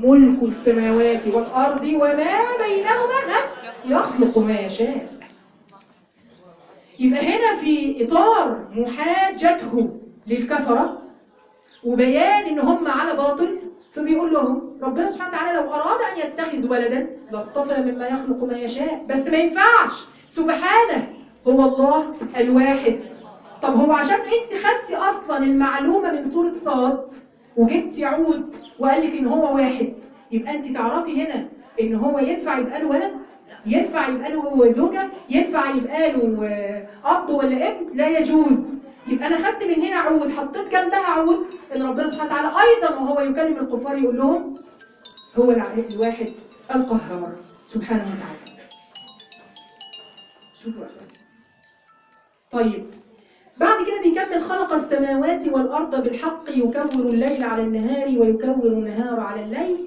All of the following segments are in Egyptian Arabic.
ملك السماوات والأرض وما بينهما ها؟ يخلق ما يشاء يبقى هنا في إطار محاجته للكفرة وبيان إن هم على باطل فبيقول لهم ربنا سبحانه وتعالى لو أراد أن يتخذ ولدا لاصطفى مما يخلق ما يشاء بس ما ينفعش سبحانه هو الله الواحد طب هو عشان انت خدتي اصلا المعلومة من سورة صاد وجبتي عود وقال لك ان هو واحد يبقى انت تعرفي هنا ان هو ينفع يبقى له ولد ينفع يبقى له زوجة ينفع يبقى له آه، اب ولا ابن لا يجوز يبقى انا خدت من هنا عود حطيت جنبها عود ان ربنا سبحانه وتعالى ايضا وهو يكلم الكفار يقول لهم هو الع- الواحد القهار سبحانه وتعالى شوفوا يا أخوان. طيب بعد كده بيكمل خلق السماوات والأرض بالحق يكور الليل على النهار ويكور النهار على الليل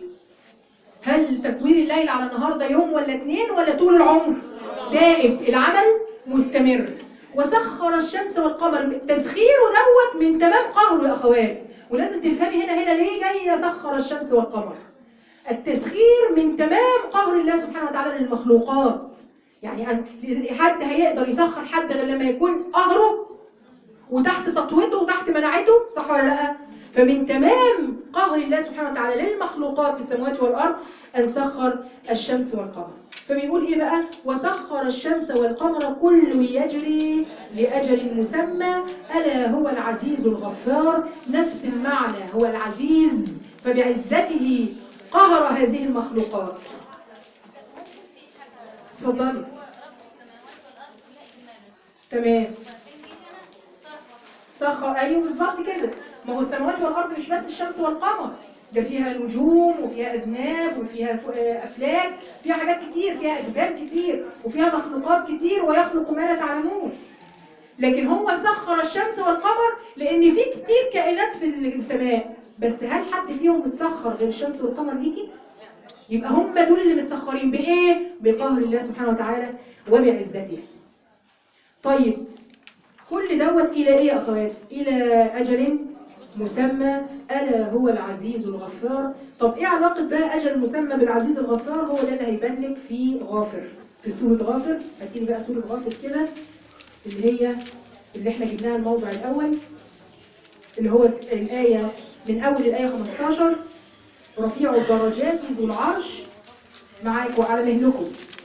هل تكوير الليل على النهار ده يوم ولا اتنين ولا طول العمر دائم العمل مستمر وسخر الشمس والقمر تسخيره دوت من تمام قهره يا اخوات ولازم تفهمي هنا هنا ليه جاي سخر الشمس والقمر التسخير من تمام قهر الله سبحانه وتعالى للمخلوقات يعني أن- حد هيقدر يسخر حد غير لما يكون قهره وتحت سطوته وتحت مناعته صح ولا لا فمن تمام قهر الله سبحانه وتعالى للمخلوقات في السماوات والارض ان سخر الشمس والقمر فبيقول ايه بقى وسخر الشمس والقمر كل يجري لاجل مسمى الا هو العزيز الغفار نفس المعنى هو العزيز فبعزته قهر هذه المخلوقات ممكن في حاجة اتفضلي هو رب السماوات والأرض لا إجمالا تمام وبعدين جه هنا استرخى سخر ايوه بالظبط كده ما هو السماوات والارض مش بس الشمس والقمر ده فيها نجوم وفيها اذناب وفيها ف- آه، افلاك فيها حاجات كتير فيها اجسام كتير وفيها مخلوقات كتير ويخلق ما لا تعلمون لكن هو سخر الشمس والقمر لان في كتير كائنات في السماء بس هل حد فيهم متسخر غير الشمس والقمر ليكي يبقى هم دول اللي متسخرين بايه بقهر الله سبحانه وتعالى وبعزته طيب كل دوت إلى إيه يا أخوات؟ إلى أجل مسمى ألا هو العزيز الغفار طب إيه علاقة بقى أجل مسمى بالعزيز الغفار هو ده اللي هيبان لك في غافر في سورة غافر هتيجي بقى سورة غافر كده اللي هي اللي احنا جبناها الموضع الأول اللي هو س- الآية من أول الآية 15 رفيع الدرجات ذو العرش معاكم على مهلكم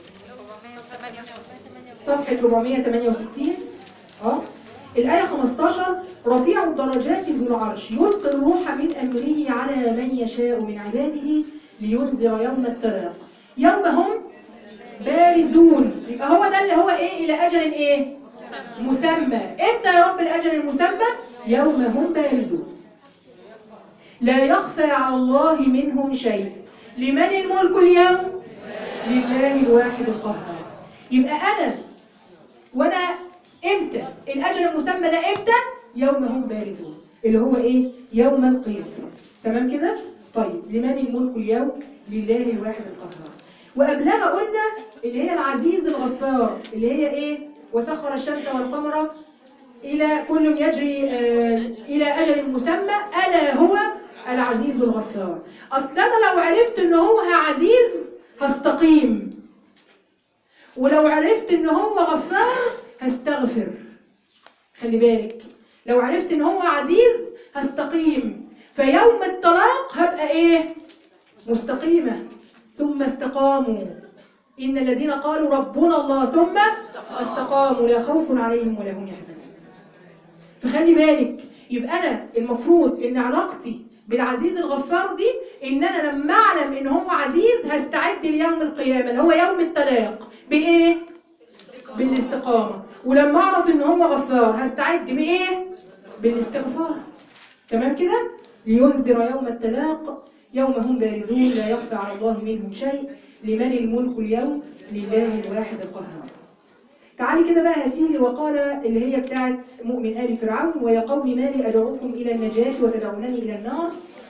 صفحة 468 اه الآية 15 رفيع الدرجات ذو العرش يلقي الروح من أمره على من يشاء من عباده لينذر يوم التلاق يوم هم بارزون يبقى هو ده اللي هو ايه إلى أجل ايه مسمى امتى يا رب الأجل المسمى يوم هم بارزون لا يخفى على الله منهم شيء لمن الملك اليوم لله الواحد القهار يبقى أنا وانا امتى الاجل المسمى ده امتى يوم هم بارزون اللي هو ايه يوم القيامه تمام كده طيب لمن الملك اليوم لله الواحد القهار وقبلها قلنا اللي هي العزيز الغفار اللي هي ايه وسخر الشمس والقمر الى كل يجري آه الى اجل مسمى الا هو العزيز الغفار اصل انا لو عرفت ان هو عزيز هستقيم ولو عرفت ان هو غفار هستغفر خلي بالك لو عرفت ان هو عزيز هستقيم فيوم الطلاق هبقى ايه مستقيمة ثم استقاموا إن الذين قالوا ربنا الله ثم استقاموا لا خوف عليهم ولا هم يحزنون فخلي بالك يبقى أنا المفروض إن علاقتي بالعزيز الغفار دي إن أنا لما أعلم إن هو عزيز هستعد ليوم القيامة اللي هو يوم التلاق بإيه؟ بالاستقامة ولما أعرف إن هو غفار هستعد بإيه؟ بالاستغفار تمام كده؟ لينذر يوم التلاق يوم هم بارزون لا يخفى على الله منهم شيء لمن الملك اليوم لله الواحد القهار تعالي كده بقى هاتيلي وقال اللي هي بتاعت مؤمن آل فرعون ويا قوم ما لي أدعوكم إلى النجاة وتدعونني إلى النار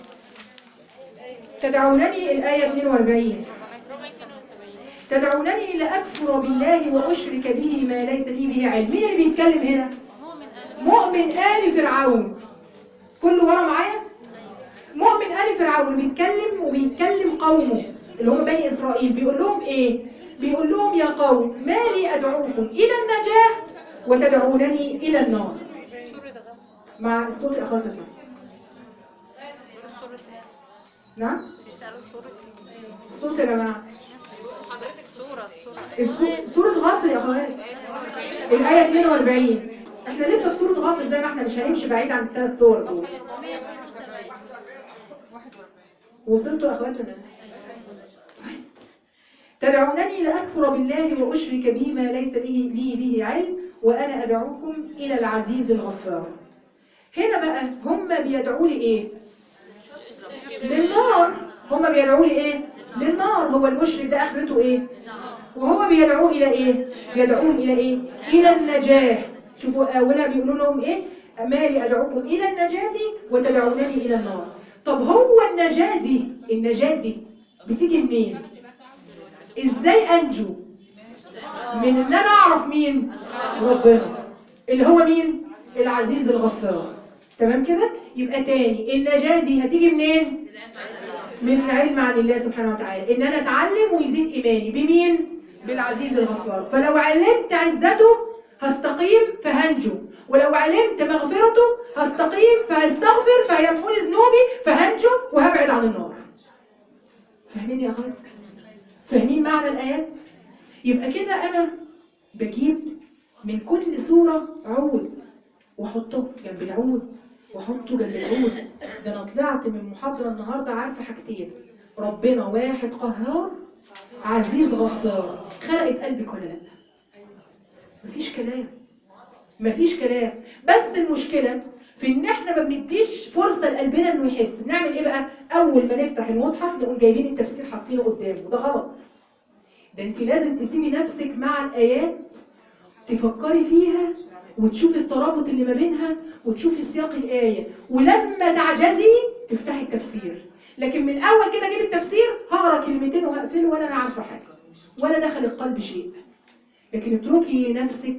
تدعونني الآية 42 تدعونني لأكفر بالله وأشرك به ما ليس لي به علم مين اللي بيتكلم هنا؟ مؤمن آل مؤمن آل فرعون كله ورا معايا؟ مؤمن آل فرعون بيتكلم وبيتكلم قومه اللي هم بني إسرائيل بيقول لهم إيه؟ بيقول لهم يا قوم ما لي أدعوكم إلى النجاة وتدعونني إلى النار سورة ده مع الصوت الأخوات الفاتحة سورة نعم بيسألوا سورة الصوت يا جماعة حضرتك سورة السورة السو- سورة غافر يا أخوات الآية 42 احنا لسه في سورة غافر زي ما احنا مش هنمشي بعيد عن الثلاث سور دول 472 وصلتوا يا اخواتنا تدعونني لأكفر بالله وأشرك به ما ليس لي, لي به علم وأنا أدعوكم إلى العزيز الغفار هنا بقى هم بيدعوا لي إيه للنار هم بيدعوا لي إيه للنار هو المشرك ده آخرته إيه وهو بيدعوه إلى إيه بيدعوهم إلى إيه إلى النجاة شوفوا أولا بيقولوا لهم إيه ما لي أدعوكم إلى النجاة وتدعونني إلى النار طب هو النجاة دي النجاة دي بتيجي منين إزاي أنجو من إن أنا أعرف مين ربنا اللي هو مين العزيز الغفار تمام كده يبقى تاني النجاة دي هتيجي منين من العلم عن الله سبحانه وتعالى ان انا اتعلم ويزيد ايماني بمين بالعزيز الغفار فلو علمت عزته هستقيم فهنجو ولو علمت مغفرته هستقيم فهستغفر فهيمحوني ذنوبي فهنجو وهبعد عن النار فاهمين يا اخوات فاهمين معنى الايات يبقى كده انا بجيب من كل سورة عود واحطه جنب العود واحطه جنب العود ده انا طلعت من محاضرة النهاردة عارفة حاجتين ربنا واحد قهار عزيز غفار خلقت قلبك ولا لا مفيش كلام مفيش كلام بس المشكلة في ان احنا ما بنديش فرصة لقلبنا انه يحس بنعمل ايه بقى اول ما نفتح المصحف نقوم جايبين التفسير حاطينه قدامه ده غلط ده انت لازم تسيبي نفسك مع الايات تفكري فيها وتشوفي الترابط اللي ما بينها وتشوفي سياق الآية ولما تعجزي تفتحي التفسير لكن من أول كده أجيب التفسير هقرا كلمتين وهقفله ولا أنا عارفة حاجة ولا دخل القلب شيء لكن اتركي نفسك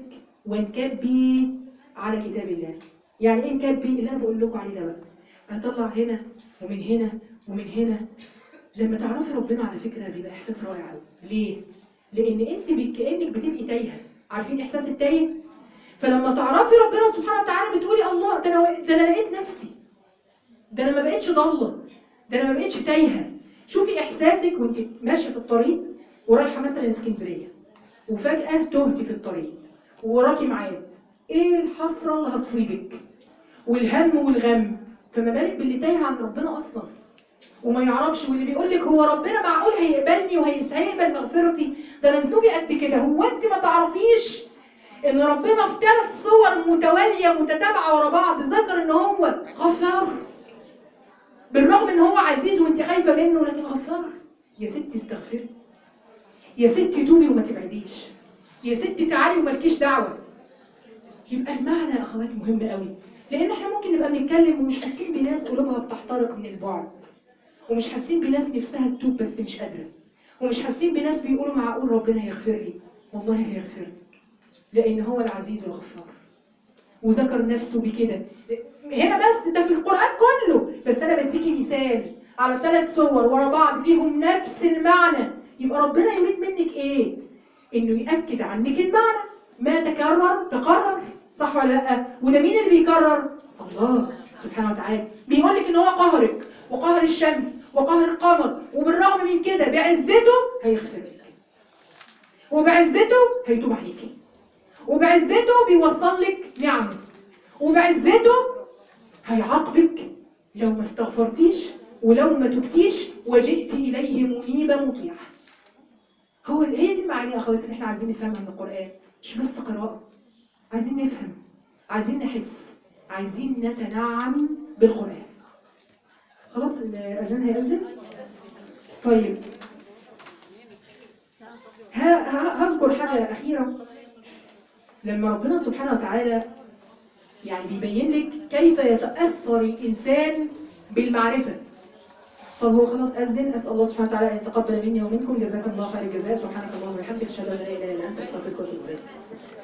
وانكبي على كتاب الله يعني ايه انكبي اللي انا بقول لكم عليه ده بقى هنطلع هنا ومن هنا ومن هنا لما تعرفي ربنا على فكرة بيبقى احساس رائع قوي ليه لان انت بك- كانك بتبقي تايهه عارفين احساس التايه فلما تعرفي ربنا سبحانه وتعالى بتقولي الله ده انا ده انا لقيت نفسي ده انا ما بقتش ضاله ده انا ما بقتش تايهه شوفي احساسك وانت ماشيه في الطريق ورايحه مثلا اسكندريه وفجاه تهتي في الطريق ووراكي ميعاد ايه الحسره اللي هتصيبك والهم والغم فما بالك باللي تايه عن ربنا اصلا وما يعرفش واللي بيقول لك هو ربنا معقول هيقبلني وهيس- هيقبل مغفرتي ده انا ذنوبي قد كده هو انت ما تعرفيش ان ربنا في ثلاث صور متواليه متتابعه ورا بعض ذكر ان هو غفار بالرغم ان هو عزيز وانت خايفه منه لكن غفار يا ستي استغفري يا ستي توبي وما تبعديش يا ستي تعالي ومالكيش دعوه يبقى المعنى يا اخوات مهم قوي لان احنا ممكن نبقى بنتكلم ومش حاسين بناس قلوبها بتحترق من البعد ومش حاسين بناس نفسها تتوب بس مش قادره ومش حاسين بناس بيقولوا معقول ربنا هيغفر لي والله هيغفر لك لان هو العزيز الغفار وذكر نفسه بكده هنا بس ده في القرآن كله بس أنا بديكي مثال على ثلاث صور ورا بعض فيهم نفس المعنى يبقى ربنا يريد منك إيه؟ إنه يأكد عنك المعنى ما تكرر تقرر صح ولا لأ؟ وده مين اللي بيكرر؟ الله سبحانه وتعالى بيقول لك إن هو قهرك وقهر الشمس وقهر القمر وبالرغم من كده بعزته هيغفر لك وبعزته هيتوب عليكي وبعزته بيوصل لك نعمه وبعزته هيعاقبك لو ما استغفرتيش ولو ما تبتيش وجئت إليه منيبة مطيعة هو هي دي المعاني يا اخواتي اللي احنا عايزين نفهمها من القرآن مش بس قراءة عايزين نفهم عايزين نحس عايزين نتنعم بالقرآن خلاص الأذان هيأذن طيب ه- ه- هذكر حاجة أخيرة لما ربنا سبحانه وتعالى يعني بيبين لك كيف يتأثر الإنسان بالمعرفة طب هو خلاص أذن أسأل الله سبحانه وتعالى أن يتقبل مني ومنكم جزاكم الله خير الجزاء سبحانك اللهم وبحمدك أشهد أن لا إله إلا أنت أستغفرك وأتوب إليك